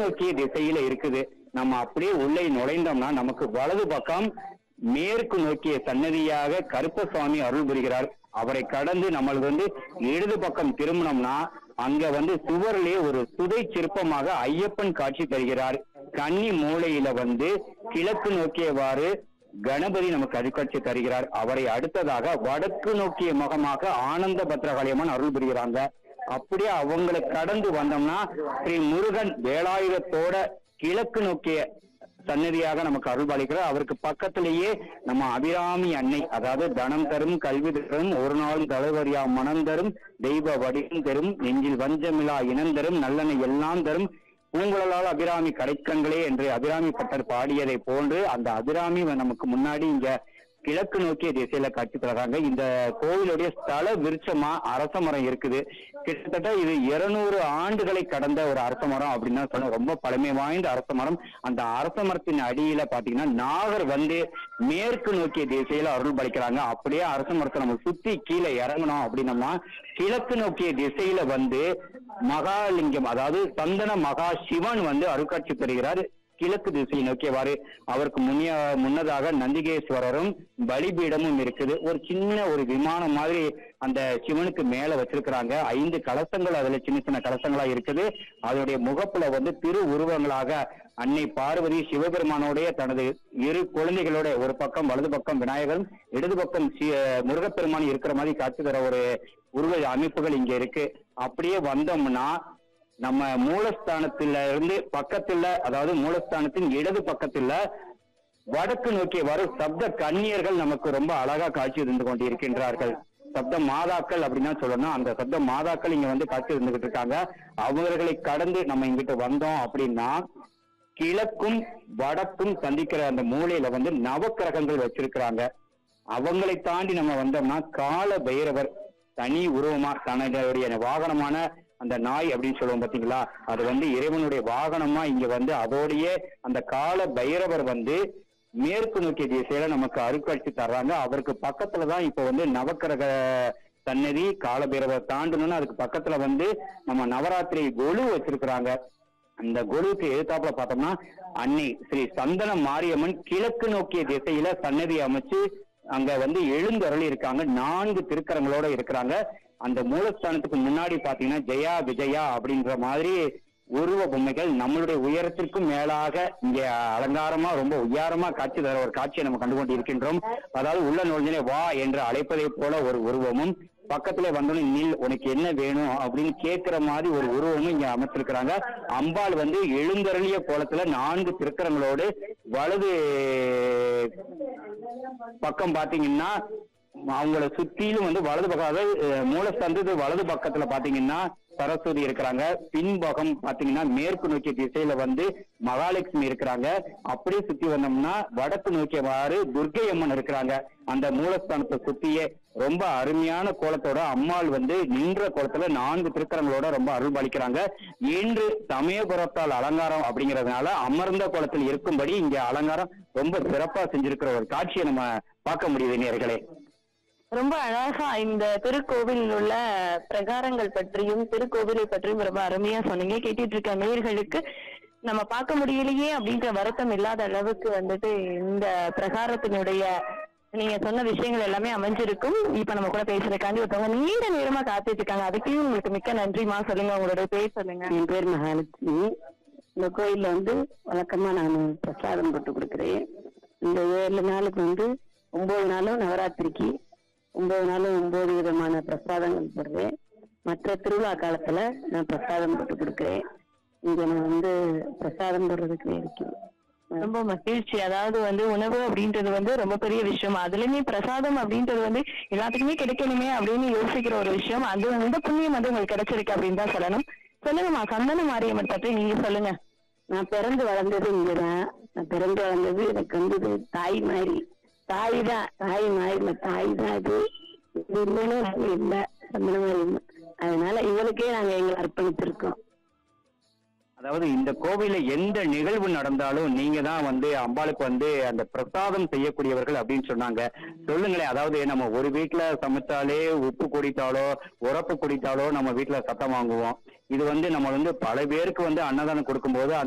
நோக்கிய திசையில இருக்குது நம்ம அப்படியே உள்ளே நுழைந்தோம்னா நமக்கு வலது பக்கம் மேற்கு நோக்கிய சன்னதியாக கருப்பசாமி அருள் புரிகிறார் அவரை கடந்து நம்மளுக்கு வந்து இடது பக்கம் திரும்பினோம்னா அங்க வந்து சுவரிலே ஒரு சுதை சிற்பமாக ஐயப்பன் காட்சி தருகிறார் கன்னி மூலையில வந்து கிழக்கு நோக்கியவாறு கணபதி நமக்கு அருட்காட்சி தருகிறார் அவரை அடுத்ததாக வடக்கு நோக்கிய முகமாக ஆனந்த பத்ரகாளியம்மன் அருள் புரிகிறாங்க அப்படியே அவங்களை கடந்து வந்தோம்னா ஸ்ரீ முருகன் வேலாயுதத்தோட கிழக்கு நோக்கிய சன்னதியாக நமக்கு அருள்பாலிக்கிறார் அவருக்கு பக்கத்திலேயே நம்ம அபிராமி அன்னை அதாவது தனம் தரும் கல்வி தரும் ஒரு நாள் தலைவரியா மனம் தரும் தெய்வ வடிவம் தரும் நெஞ்சில் வஞ்சமிலா இனம் தரும் நல்லெண்ணெய் எல்லாம் தரும் பூங்குழலால் அபிராமி கடைக்கண்களே என்று அபிராமி பட்டர் பாடியதை போன்று அந்த அபிராமி நமக்கு முன்னாடி இங்க கிழக்கு நோக்கிய திசையில காட்சி தர்றாங்க இந்த கோவிலுடைய ஸ்தல விருட்சமா அரச மரம் இருக்குது கிட்டத்தட்ட இது இருநூறு ஆண்டுகளை கடந்த ஒரு அரச மரம் அப்படின்னு தான் சொல்லணும் ரொம்ப பழமை வாய்ந்த அரச மரம் அந்த அரச மரத்தின் அடியில பாத்தீங்கன்னா நாகர் வந்து மேற்கு நோக்கிய திசையில அருள் பலிக்கிறாங்க அப்படியே அரச மரத்தை நம்ம சுத்தி கீழே இறங்கணும் அப்படின்னம்னா கிழக்கு நோக்கிய திசையில வந்து மகாலிங்கம் அதாவது சந்தன மகா சிவன் வந்து அருட்காட்சி தருகிறார் கிழக்கு திசையை நோக்கியவாறு அவருக்கு முன்னிய முன்னதாக நந்திகேஸ்வரரும் பலிபீடமும் இருக்குது ஒரு சின்ன ஒரு விமானம் மாதிரி அந்த சிவனுக்கு மேல வச்சிருக்கிறாங்க ஐந்து கலசங்கள் அதுல சின்ன சின்ன கலசங்களா இருக்குது அதனுடைய முகப்புல வந்து திரு உருவங்களாக அன்னை பார்வதி சிவபெருமானோடைய தனது இரு குழந்தைகளோட ஒரு பக்கம் வலது பக்கம் விநாயகரும் இடது பக்கம் சி- முருகப்பெருமான் இருக்கிற மாதிரி காட்சி தர ஒரு உருவ அமைப்புகள் இங்க இருக்கு அப்படியே வந்தோம்னா நம்ம மூலஸ்தானத்துல இருந்து பக்கத்துல அதாவது மூலஸ்தானத்தின் இடது பக்கத்துல வடக்கு நோக்கியவாறு சப்த கன்னியர்கள் நமக்கு ரொம்ப அழகா காட்சி இருந்து கொண்டிருக்கின்றார்கள் சப்த மாதாக்கள் அப்படின்னா சொல்லணும் அந்த சப்த மாதாக்கள் இங்க வந்து காட்சி இருந்துகிட்டு இருக்காங்க அவர்களை கடந்து நம்ம இங்கிட்டு வந்தோம் அப்படின்னா கிழக்கும் வடக்கும் சந்திக்கிற அந்த மூலையில வந்து நவக்கிரகங்கள் வச்சிருக்கிறாங்க அவங்களை தாண்டி நம்ம வந்தோம்னா கால பைரவர் தனி உருவமா தன்னுடைய வாகனமான அந்த நாய் அப்படின்னு சொல்லுவோம் பாத்தீங்களா அது வந்து இறைவனுடைய வாகனமா இங்க வந்து அதோடைய அந்த கால பைரவர் வந்து மேற்கு நோக்கிய திசையில நமக்கு அருட்காட்சி தர்றாங்க அவருக்கு பக்கத்துல தான் இப்ப வந்து நவக்கிரக சன்னதி காலபைரவர் தாண்டணும்னு அதுக்கு பக்கத்துல வந்து நம்ம நவராத்திரி கொலு வச்சிருக்கிறாங்க அந்த குருவுக்கு எதிர்த்தாப்புல பார்த்தோம்னா அன்னை ஸ்ரீ சந்தன மாரியம்மன் கிழக்கு நோக்கிய திசையில சன்னதி அமைச்சு அங்க வந்து எழுந்தருளி இருக்காங்க நான்கு திருக்கரங்களோட இருக்கிறாங்க அந்த மூலஸ்தானத்துக்கு முன்னாடி பாத்தீங்கன்னா ஜெயா விஜயா அப்படின்ற மாதிரி உருவ பொம்மைகள் நம்மளுடைய உயரத்திற்கும் மேலாக இங்க அலங்காரமா ரொம்ப உயரமா காட்சி தர ஒரு காட்சியை நம்ம கண்டுகொண்டு இருக்கின்றோம் அதாவது உள்ள நுழைஞ்சனே வா என்று அழைப்பதைப் போல ஒரு உருவமும் பக்கத்துல வந்தோடனே நில் உனக்கு என்ன வேணும் அப்படின்னு கேட்கிற மாதிரி ஒரு உருவமும் இங்க அமைச்சிருக்கிறாங்க அம்பாள் வந்து எழுந்தருளிய கோலத்துல நான்கு திருக்கரங்களோடு வலது பக்கம் பாத்தீங்கன்னா அவங்கள சுத்திலும் வந்து வலது பக்கம் அதாவது அஹ், மூலஸ்தானத்துக்கு வலது பக்கத்துல பாத்தீங்கன்னா சரஸ்வதி இருக்கிறாங்க பின்பக்கம் பாத்தீங்கன்னா மேற்கு நோக்கிய திசையில வந்து மகாலட்சுமி இருக்கிறாங்க அப்படியே சுத்தி வந்தோம்னா வடக்கு நோக்கியவாறு துர்க்கை அம்மன் இருக்கிறாங்க அந்த மூலஸ்தானத்தை சுத்தியே ரொம்ப அருமையான கோலத்தோட அம்மாள் வந்து நின்ற கோலத்துல நான்கு திருக்கரங்களோட ரொம்ப அருள் பாலிக்கிறாங்க இன்று சமயபுரத்தால் அலங்காரம் அப்படிங்கறதுனால அமர்ந்த கோலத்தில் இருக்கும்படி இங்க அலங்காரம் ரொம்ப சிறப்பா செஞ்சிருக்கிற ஒரு காட்சியை நம்ம பார்க்க முடியுது நேர்களே ரொம்ப அழகா இந்த திருக்கோவிலில் உள்ள பிரகாரங்கள் பற்றியும் திருக்கோவிலை பற்றியும் ரொம்ப அருமையா சொன்னீங்க கேட்டுட்டு இருக்க நேயர்களுக்கு நம்ம பார்க்க முடியலையே அப்படின்ற வருத்தம் இல்லாத அளவுக்கு வந்துட்டு இந்த பிரகாரத்தினுடைய நீங்க சொன்ன விஷயங்கள் எல்லாமே அமைஞ்சிருக்கும் இப்ப நம்ம கூட பேசுறதுக்காண்டி ஒருத்தவங்க நீண்ட நேரமா காத்துட்டு இருக்காங்க அதுக்கும் உங்களுக்கு மிக்க நன்றிமா சொல்லுங்க உங்களோட பேர் சொல்லுங்க என் பேர் மகாலட்சுமி இந்த கோயில்ல வந்து வழக்கமா நான் பிரசாதம் போட்டு கொடுக்குறேன் இந்த ஏழு நாளுக்கு வந்து ஒன்பது நாளும் நவராத்திரிக்கு ஒன்பது நாளும் ஒன்பது விதமான பிரசாதங்கள் போடுறேன் மற்ற திருவிழா காலத்துல நான் பிரசாதம் போட்டு கொடுக்குறேன் இங்க நான் வந்து பிரசாதம் போடுறதுக்கு இருக்கேன் ரொம்ப மகிழ்ச்சி அதாவது வந்து உணவு அப்படின்றது வந்து ரொம்ப பெரிய விஷயம் அதுலயுமே பிரசாதம் அப்படின்றது வந்து எல்லாத்துக்குமே கிடைக்கணுமே அப்படின்னு யோசிக்கிற ஒரு விஷயம் அது வந்து புண்ணியம் வந்து உங்களுக்கு கிடைச்சிருக்கு அப்படின்னு தான் சொல்லணும் சொல்லுங்கம்மா சந்தன மாரியம்மன் பற்றி நீங்க சொல்லுங்க நான் பிறந்து வளர்ந்தது இங்கதான் நான் பிறந்து வளர்ந்தது எனக்கு வந்து இது தாய் மாதிரி தாய் தான் தாய் மாதிரி இல்ல தாய் தான் இது இது இல்லைன்னா நாங்க இல்ல அந்த மாதிரி இல்ல. அதனால இவளுக்கே நாங்க எங்களை அர்ப்பணிச்சிருக்கோம் அதாவது இந்த கோவில்ல எந்த நிகழ்வு நடந்தாலும் நீங்க தான் வந்து அம்பாளுக்கு வந்து அந்த பிரசாதம் செய்யக்கூடியவர்கள் அப்படின்னு சொன்னாங்க சொல்லுங்களேன் அதாவது நம்ம ஒரு வீட்டுல சமைச்சாலே உப்பு குடித்தாலோ உரப்பு குடித்தாலோ நம்ம வீட்டுல சத்தம் வாங்குவோம் இது வந்து நம்ம வந்து பல பேருக்கு வந்து அன்னதானம் கொடுக்கும்போது